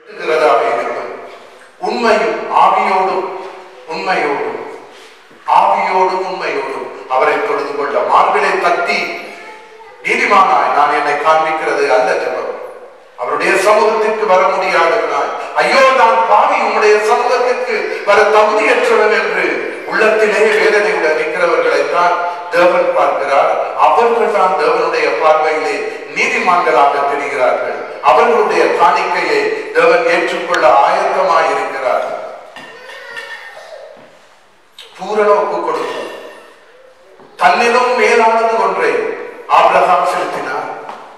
இருக்கிறதாக இருக்கும் உண்மையும் ஆவியோடும் உண்மையோடும் ஆவியோடும் உண்மையோடும் அவரை தொழுது கொள்ள மார்பிலை தட்டி நீதிமானாய் நான் என்னை காண்பிக்கிறது அல்ல ஜெபம் அவருடைய சமூகத்திற்கு வர முடியாதவனாய் ஐயோ நான் பாவி உம்முடைய சமூகத்திற்கு வர தகுதியற்றவன் என்று உள்ளத்திலே வேதனையுடன் நிற்கிறவர்களைத்தான் தேவன் பார்க்கிறார் அவர்கள் தான் தேவனுடைய பார்வையிலே நீதிமான்களாக தெரிகிறார்கள் அவர்களுடைய காணிக்கையை தேவன் ஏற்றுக்கொள்ள ஆயத்தமாய் இருக்கிறார் பூரண ஒப்பு கொடுக்கும் தன்னிலும் மேலானது ஒன்றை ஆபிரகாம் செலுத்தினார்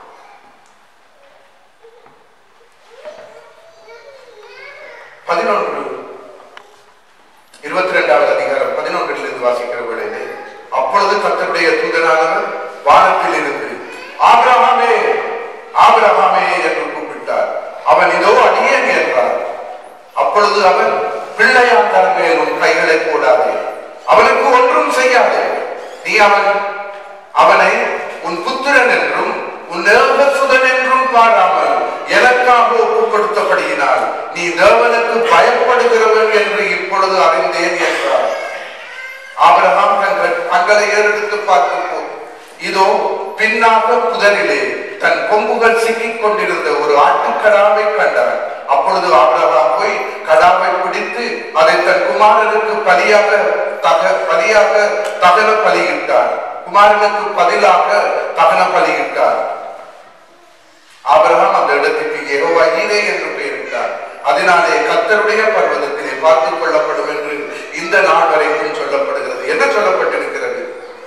பதினொன்று இருபத்தி ரெண்டாவது அதிகாரம் பதினொன்றில் இருந்து வாசிக்கிற வேளையிலே அப்பொழுது கர்த்தருடைய தூதனானவர் வானத்தில் இருந்து ஆபிரகாமே ஆபிரகாமே என்று கூப்பிட்டார் அவன் இதோ அடியேன் என்றார் அப்பொழுது அவன் பிள்ளையாண்டார் மேல் உன் கைகளை போடாதே அவனுக்கு ஒன்றும் செய்யாதே நீ அவன் அவனை உன் புத்திரன் என்றும் உன் நேர்வசுதன் என்றும் பாராமல் எனக்காக ஒப்பு கொடுத்தபடியினால் நீ தேவனுக்கு பயப்படுகிறவன் என்று இப்பொழுது அறிந்தேன் என்றார் ஆபிரகாம் தங்கள் தங்களை ஏறெடுத்து பார்க்கும் போது இதோ பின்னாக புதரிலே தன் கொம்புகள் சிக்கிக் கொண்டிருந்த ஒரு ஆட்டுக்கடாவை கண்டார் அப்பொழுது ஆபிரகாம் போய் கடாவை பிடித்து அதை தன் குமாரனுக்கு பலியாக தக பலியாக தகன பலியிட்டார் குமாரனுக்கு பதிலாக தகன பலியிட்டார் ஆபிரகாம் அந்த இடத்துக்கு யெகோவா ஈரே என்று பெயரிட்டார் அதனாலே கர்த்தருடைய பர்வதத்திலே பார்த்துக் கொள்ளப்படும் என்று இந்த நாள் வரைக்கும் சொல்லப்படுகிறது என்ன சொல்லப்பட்டிருக்கிறது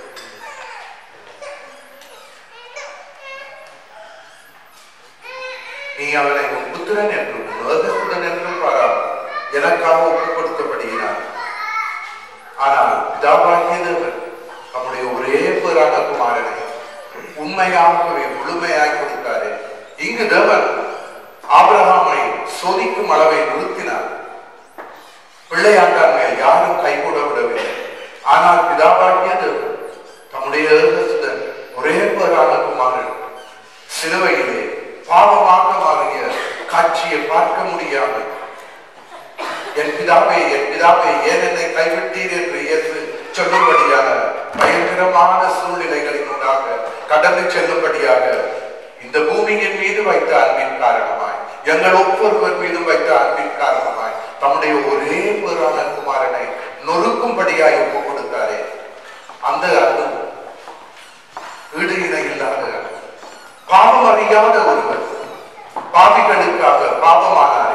நீ அவனை உன் புத்திரன் என்றும் ஏகசுடன் என்றும் பாராமல் எனக்காக ஒப்பு கொடுத்தபடியினார் ஆனால் பிதாவாகிய தேவன் நம்முடைய ஒரே பேரான குமாரனை உண்மையாகவே முழுமையாய் கொடுத்தாரே இங்கு தேவன் ஆபிரகாமை சோதிக்கும் அளவை நிறுத்தினார் பிள்ளையாண்டார் மேல் யாரும் கைகூட விடவில்லை ஆனால் பிதாவாகிய தேவன் தம்முடைய ஏகசுதன் ஒரே பேரான குமாரன் சிலுவையிலே பாவமாக மாறிய காட்சியை பார்க்க முடியாமல் என் பிதாவே என் பிதாவே ஏன் என்னை கைவிட்டீர் என்று இயேசு சொல்லும்படியாக பயங்கரமான சூழ்நிலைகளினூடாக கடந்து செல்லும்படியாக இந்த பூமியின் மீது வைத்த அன்பின் காரணமாய் எங்கள் ஒவ்வொருவர் மீதும் வைத்த அன்பின் காரணமாய் தம்முடைய ஒரே பேரான குமாரனை நொறுக்கும்படியாய் ஒப்பு கொடுத்தாரே அந்த அன்பு ஈடு இணை இல்லாத அன்பு. பாவம் அறியாத ஒருவர் பாவிகளுக்காக பாவமானாரே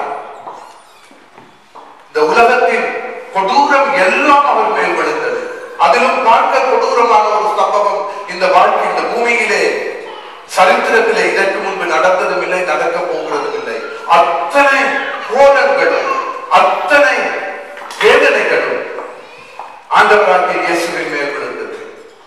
இந்த உலகத்தின் கொடூரம் எல்லாம் அவர் மேல் விழுந்தது அதிலும் பார்க்க கொடூரமான ஒரு சம்பவம் இந்த வாழ்க்கை இந்த பூமியிலே சரித்திரத்திலே இதற்கு முன்பு நடந்ததும் இல்லை நடக்க போகிறதும் இல்லை அத்தனை கோலங்களும் அத்தனை வேதனைகளும் ஆண்டவராகிய இயேசுவின் மேல் விழுந்தது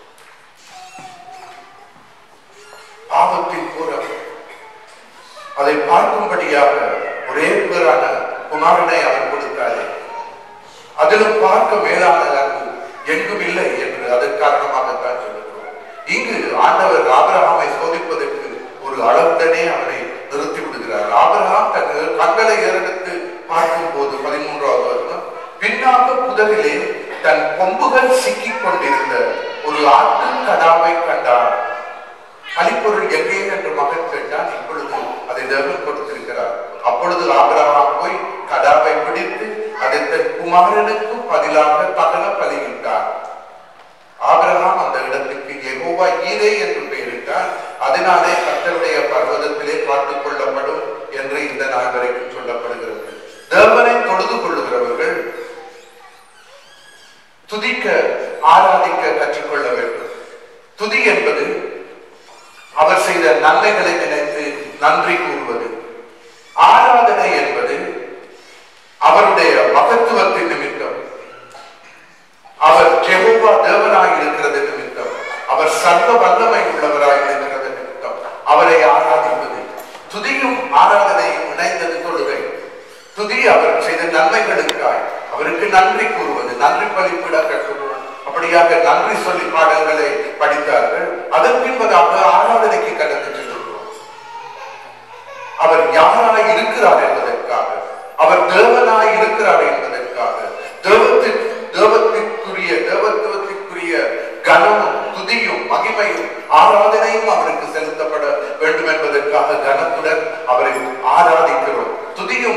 பாவத்தின் கோரம் அதை பார்க்கும்படியாக ஒரே பேரான குமாரனை அவர் கொடுத்தாரே அதிலும் பார்க்க மேலான அன்பு எங்கும் இல்லை என்று அதன் காரணமாகத்தான் சொல்லுகிறோம் இங்கு ஆண்டவர் ஆபிரகாமை சோதிப்பதற்கு ஒரு அளவுடனே அவனை நிறுத்தி விடுகிறார் ஆபிரகாம் தன் கண்களை ஏறெடுத்து பார்க்கும் போது பதிமூன்றாவது வருடம் பின்னாக புதரிலே தன் கொம்புகள் சிக்கிக் கொண்டிருந்த ஒரு ஆட்டுக்கடாவை கண்டார் கலிப்பொருள் எங்கே என்று மகன் கேட்டான் இப்பொழுது அதை தேவன் கொடுத்திருக்கிறார் அப்பொழுது ஆபிரகாம் போய் கடாவை பிடித்து அதை தன் குமாரனுக்கு பதிலாக தகன பலியிட்டார் ஆபிரகாம் அந்த இடத்துக்கு யெகோவா ஈரே என்று பெயரிட்டார் அதனாலே கர்த்தருடைய பர்வதத்திலே பார்த்துக் கொள்ளப்படும் என்று இந்த நாள் வரைக்கும் சொல்லப்படுகிறது தேவனை தொழுது கொள்ளுகிறவர்கள் துதிக்க ஆராதிக்க கற்றுக்கொள்ள வேண்டும் துதி என்பது அவர் செய்த நன்மைகளை நினைத்து நன்றி கூறுவது ஆராதனை என்பது அவருடைய மகத்துவத்தின் நிமித்தம் அவர் ஜெகோவா தேவனாய் இருக்கிறது நிமித்தம் அவர் சர்வ வல்லமை உள்ளவராய் இருக்கிறது நிமித்தம் அவரை ஆராதிப்பது துதியும் ஆராதனையும் இணைந்தது தொழுகை துதி அவர் செய்த நன்மைகளுக்காய் அவருக்கு நன்றி கூறுவது நன்றி பலிப்பிட கட்டுவோம் அப்படியாக நன்றி சொல்லி பாடல்களை படித்தார்கள் அதன் பின்பதாக ஆராதனைக்கு கடந்து செல்கிறோம் அவர் யாராக இருக்கிறார் என்பதற்காக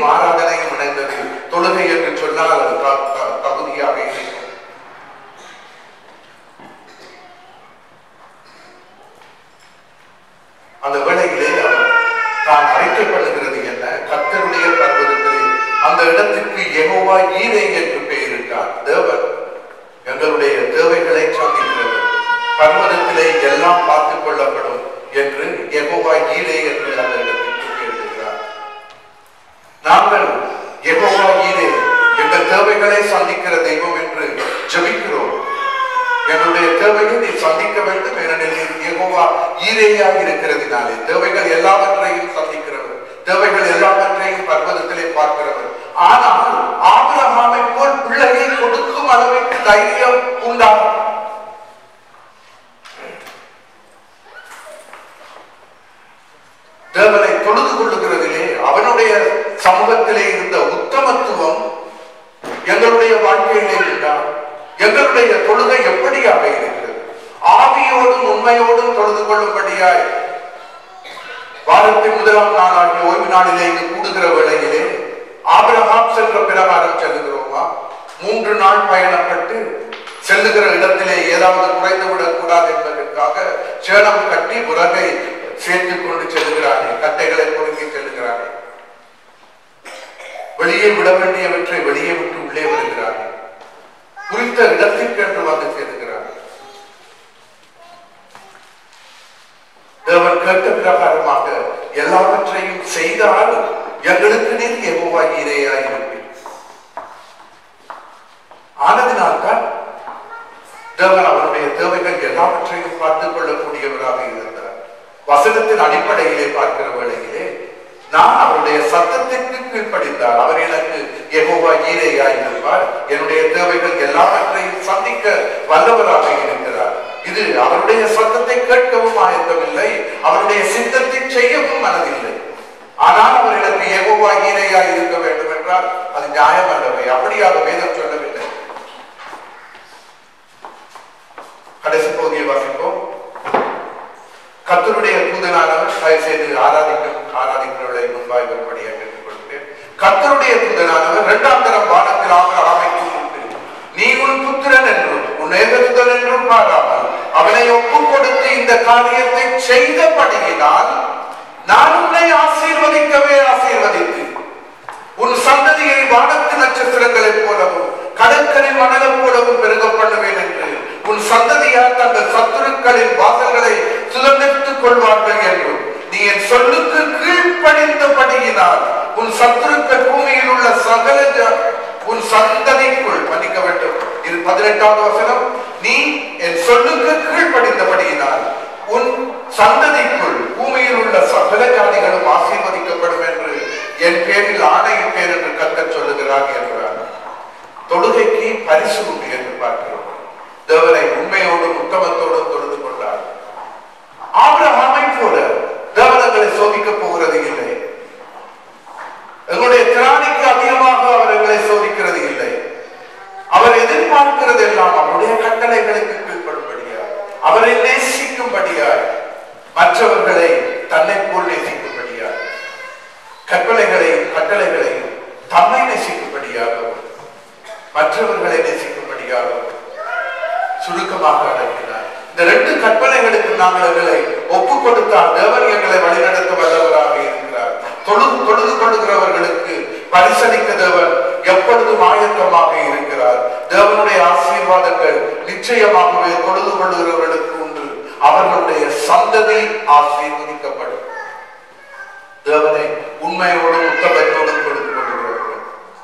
பலியும் ஆராதனையும் இணைந்தது தொழுகை என்று சொன்னால் அது த- த- தகுதியாக இருக்கும் அந்த வேளையிலே அவர் தான் அறிக்கை பண்ணுகிறது என்ன கர்த்தருடைய பர்வதத்திலே அந்த இடத்திற்கு யெகோவா ஈரே என்று பெயரிட்டார் தேவன் எங்களுடைய தேவைகளை சந்திக்கிறது பர்வதத்திலே எல்லாம் பார்த்துக் கொள்ளப்படும் என்று யெகோவா ஈரே என்று அந்த இடத்திற்கு பெயரிடுகிறார் நாங்கள் யெகோவா ஈரே எங்கள் தேவைகளை சந்திக்கிற தெய்வம் என்று ஜெபிக்கிறோம் எங்களுடைய தேவையை நீ சந்திக்க வேண்டும் ஏனெனில் நீர் யெகோவா ஈரேயா இருக்கிறதினாலே தேவைகள் எல்லாவற்றையும் சந்திக்கிறவர் தேவைகள் எல்லாவற்றையும் பர்வதத்திலே பார்க்கிறவர் ஆனால் ஆபிரகாமை போல் பிள்ளையை கொடுக்கும் அளவுக்கு தைரியம் உண்டாகும் தேவனை தொழுது கொள்ளுகிறதிலே அவனுடைய சமூகத்திலே இருந்த உத்தமத்துவம் எங்களுடைய வாழ்க்கையிலே உண்டாம் எங்களுடைய தொழுகை எப்படியாக இருக்கிறது ஆவியோடும் உண்மையோடும் தொழுது கொள்ளும்படியாய் வாரத்தின் முதலாம் நாளாகிய ஓய்வு நாளிலே இங்கு கூடுகிற வேளையிலே ஆபிரகாம் சென்ற பிரகாரம் செல்லுகிறோமா மூன்று நாள் பயணப்பட்டு செல்லுகிற இடத்திலே ஏதாவது குறைந்து விடக்கூடாது என்பதற்காக சேணம் கட்டி உலகை சேர்த்துக் கொண்டு செல்லுகிறார்கள் கட்டைகளை பொறுக்கி செல்லுகிறார்கள் வெளியே விட வேண்டியவற்றை வெளியே விட்டு உள்ளே வருகிறார்கள் குறித்த இடத்திற்கு என்று வந்து சேர்க்கிறார்கள் தேவன் கேட்ட பிரகாரமாக எல்லாவற்றையும் செய்தால் எங்களுக்கு நீர் எவ்வளவா ஈரையா இருப்பீர் ஆனதினால்தான் தேவன் அவருடைய தேவைகள் எல்லாவற்றையும் பார்த்துக் கொள்ளக்கூடியவராக இருந்தார் வசனத்தின் அடிப்படையிலே பார்க்கிற வேளையிலே நான் அவருடைய சத்தத்திற்கு கீழ்ப்படிந்தார் அவர் எனக்கு எகோவா ஈரையாய் இருப்பார் என்னுடைய தேவைகள் எல்லாவற்றையும் சந்திக்க வல்லவராக இருக்கிறார் இது அவருடைய சத்தத்தை கேட்கவும் ஆயத்தமில்லை அவருடைய சித்தத்தை செய்யவும் மனதில்லை ஆனால் அவர் எனக்கு எகோவா ஈரையாய் இருக்க வேண்டும் என்றால் அது நியாயம் அல்லவே அப்படியாக வேதம் சொல்லவில்லை கடைசி பகுதியை வாசிப்போம் கர்த்தருடைய தூதனானவர் தயவு செய்து ஆராதிக்கும் ஆராதிக்கிறவர்களை முன்பாய் வரும்படியாக கேட்டுக்கொள்கிறேன் கர்த்தருடைய தூதனானவர் இரண்டாம் தரம் வானத்தில் ஆபிரகாமை கூப்பிட்டு நீ உன் புத்திரன் என்றும் உன் ஏகத்துதன் என்றும் பாராமல் அவனை ஒப்புக் கொடுத்து இந்த காரியத்தை செய்தபடியினால் நான் உன்னை ஆசீர்வதிக்கவே ஆசீர்வதித்து உன் சந்ததியை வானத்து நட்சத்திரங்களைப் போலவும் கடற்கரை மணலைப் போலவும் பெருக பண்ணுவேன் என்று உன் சந்ததியார் தங்கள் சத்துருக்களின் வாசல்களை சுதந்திரித்துக் கொள்வார்கள் என்றும் நீ என் சொல்லுக்கு கீழ்ப்படிந்தபடியினால் உன் சத்துருக்கள் பூமியில் உள்ள சகல ஜ- உன் சந்ததிக்குள் மன்னிக்க வேண்டும் இது பதினெட்டாவது வசனம் நீ என் சொல்லுக்கு கீழ்ப்படிந்தபடியினால் உன் சந்ததிக்குள் பூமியில் உள்ள சகல ஜாதிகளும் ஆசீர்வதிக்கப்படும் என்று என் பேரில் ஆணையின் பேர் என்று கத்தர் சொல்லுகிறார் என்றார் தொழுகைக்கு பரிசு உண்டு என்று பார்க்கிறோம் தேவனை உண்மையோடும் உத்தமத்தோடும் தொழுது கொண்டார் ஆபிரகாமை போல தேவனங்களை சோதிக்கப் போகிறது இல்லை எங்களுடைய திராணிக்கு அதிகமாக அவர் எங்களை சோதிக்கிறது இல்லை அவர் எதிர்பார்க்கிறது எல்லாம் அவருடைய கட்டளைகளுக்கு கீழ்ப்படும்படியாய் அவரை நேசிக்கும்படியாய் மற்றவர்களை தன்னை போல் நேசிக்கும்படியாய் கற்பனைகளையும் கட்டளைகளையும் தம்மை நேசிக்கும்படியாகவும் மற்றவர்களை நேசிக்கும்படியாகவும் சுருக்கமாக அடக்கினார் இந்த ரெண்டு கற்பனைகளுக்கு நாங்கள் எங்களை ஒப்பு கொடுத்தால் தேவன் எங்களை வழிநடத்த வல்லவராக இருக்கிறார் தொழுது தொழுது கொள்ளுகிறவர்களுக்கு பரிசளிக்க தேவன் எப்பொழுதும் ஆயத்தமாக இருக்கிறார் தேவனுடைய ஆசீர்வாதங்கள் நிச்சயமாகவே தொழுது கொள்ளுகிறவர்களுக்கு உண்டு அவர்களுடைய சந்ததி ஆசீர்வதிக்கப்படும் தேவனை உண்மையோடும் உத்தமத்தோடும் கொடுத்து கொள்கிறவர்கள்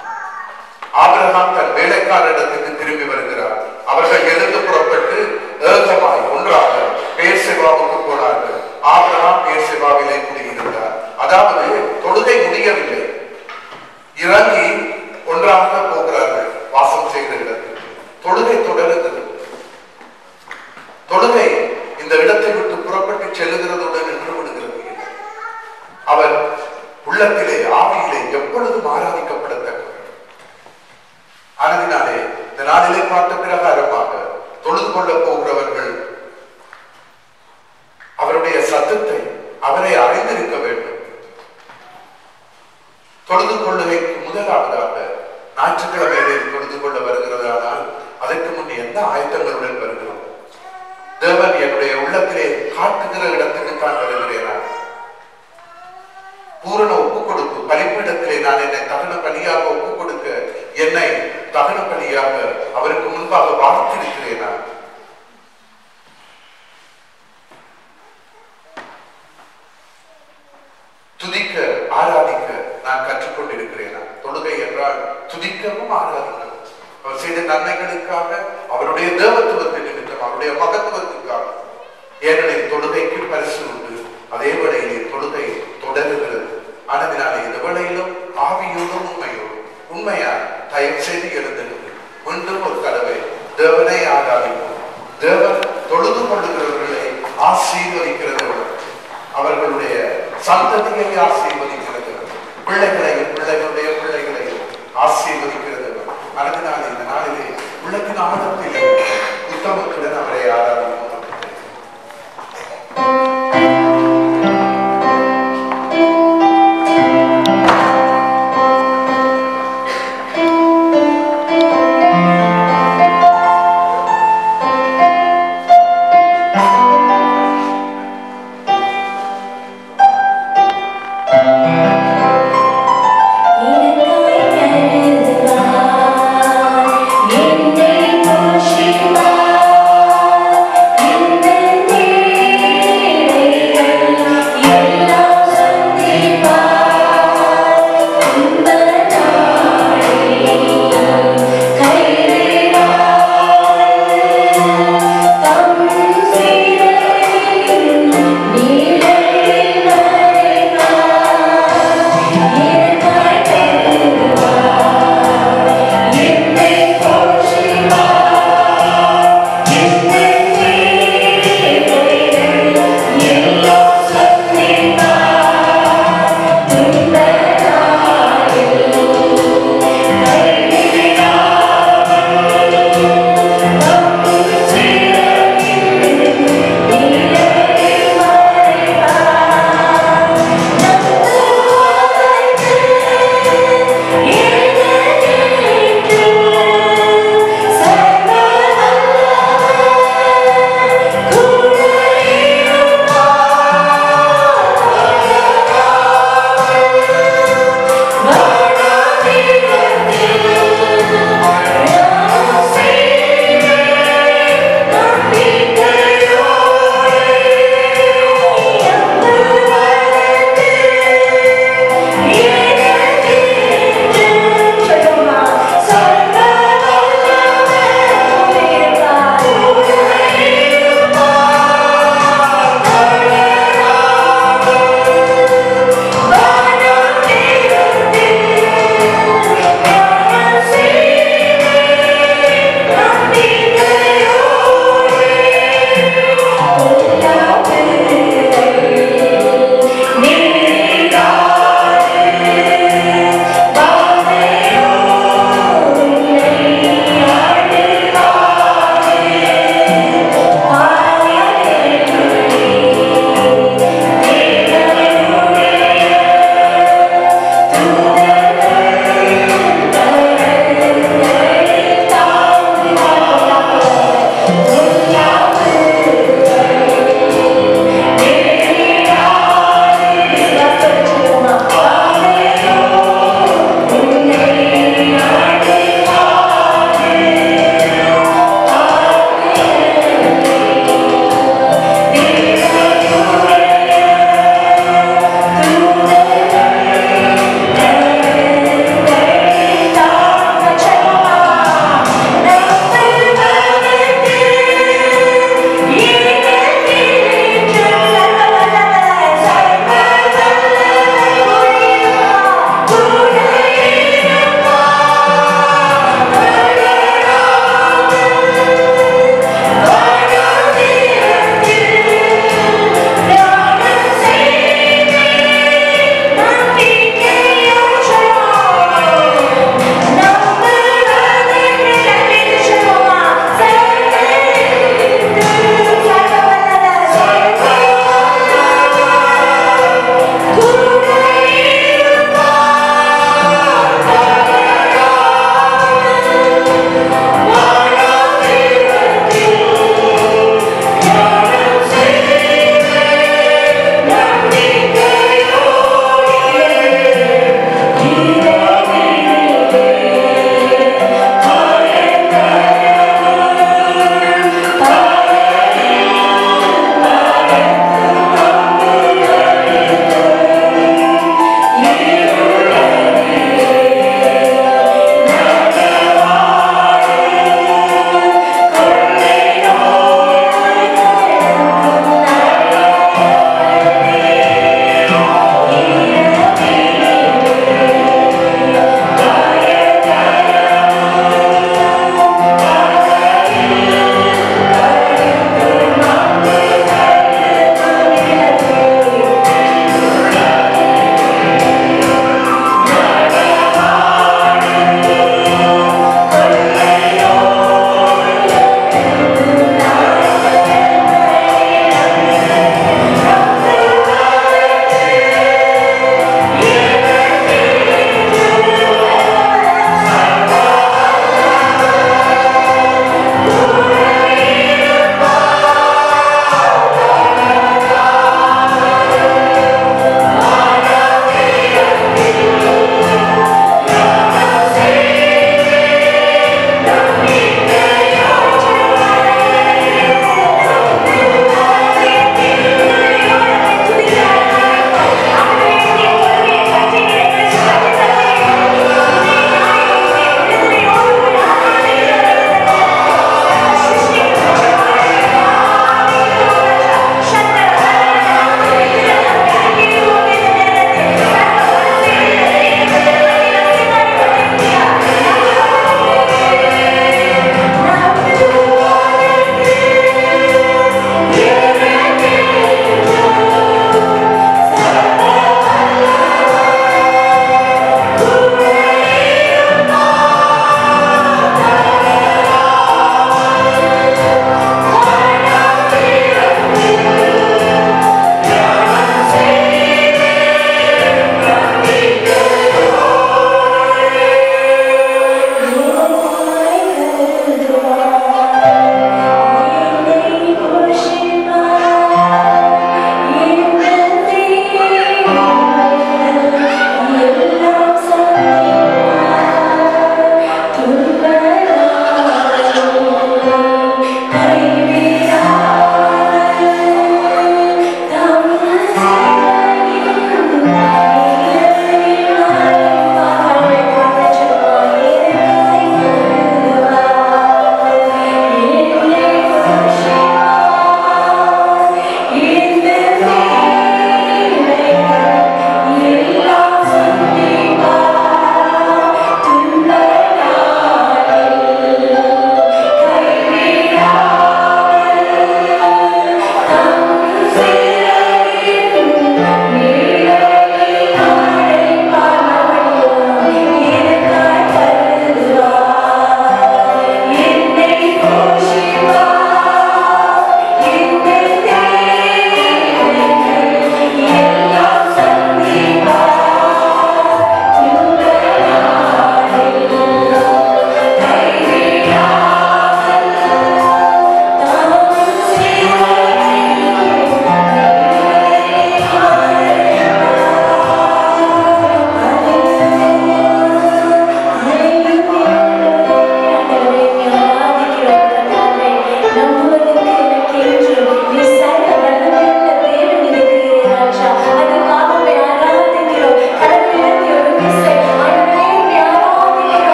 ஆபிரகாம் தன் வேலைக்காரரிடத்துக்கு திரும்பி வருகிறார் அவர்கள் எழுந்து புறப்பட்டு ஏகமாய் ஒன்றாக பேர்செபாவுக்கு போனார்கள் ஆபிரகாம் பேர்செபாவிலே குடியிருந்தார் அதாவது தொழுகை முடியவில்லை இறங்கி ஒன்றாக போகிறார்கள் வாசம் செய்கிற இடத்துக்கு தொழுகை தொடருகிறது தொழுகை இந்த இடத்தை விட்டு புறப்பட்டு செல்லுகிறதுடன் நின்று விடுகிறது இல்லை. அவர் உள்ளத்திலே ஆவியிலே எப்பொழுதும் ஆராதிக்கப்படத்தக்கவர் ஆனதினாலே இந்த நாளிலே பார்த்த பிரகாரமாக தொழுது கொள்ள போகிறவர்கள் அவருடைய சத்தத்தை அவரை அறிந்திருக்க வேண்டும் தொழுது கொள்ளுகைக்கு முதலாவதாக ஞாயிற்றுக்கிழமைகளில் தொழுது கொள்ள வருகிறதானால் அதற்கு முன் என்ன ஆயத்தங்களுடன் வருகிறோம் தேவன் என்னுடைய உள்ளத்திலே காட்டுகிற இடத்துக்கு தான் வருகிறேன் நான் பூரண ஒப்பு கொடுப்பு பலிப்பீடத்திலே நான் என்னை தகன பலியாக ஒப்பு கொடுக்க என்னை தகன பலியாக அவருக்கு முன்பாக வாழ்த்திருக்கிறேன் நான் துதிக்க ஆராதிக்க நான் கற்றுக்கொண்டிருக்கிறேன் நான். தொழுகை என்றால் துதிக்கவும் ஆராதிக்கவும் அவர் செய்த நன்மைகளுக்காக அவருடைய தேவத்துவத்தை நிமித்தம் அவருடைய மகத்துவத்துக்காக ஏனெனில் தொழுகைக்கு பரிசு உண்டு அதே வேளையிலே தொழுகை தொடருகிறது ஆனதினாலே இந்த வேளையிலும் ஆவியோடும் உண்மையோடும் உண்மையா தயவு செய்து எழுந்திருந்து மீண்டும் ஒரு தடவை தேவனை ஆராதிப்போம் தேவன் தொழுது கொள்ளுகிறவர்களை ஆசீர்வதிக்கிறது அவர்களுடைய சந்ததியை ஆசீர்வதிக்கிறது பிள்ளைகளை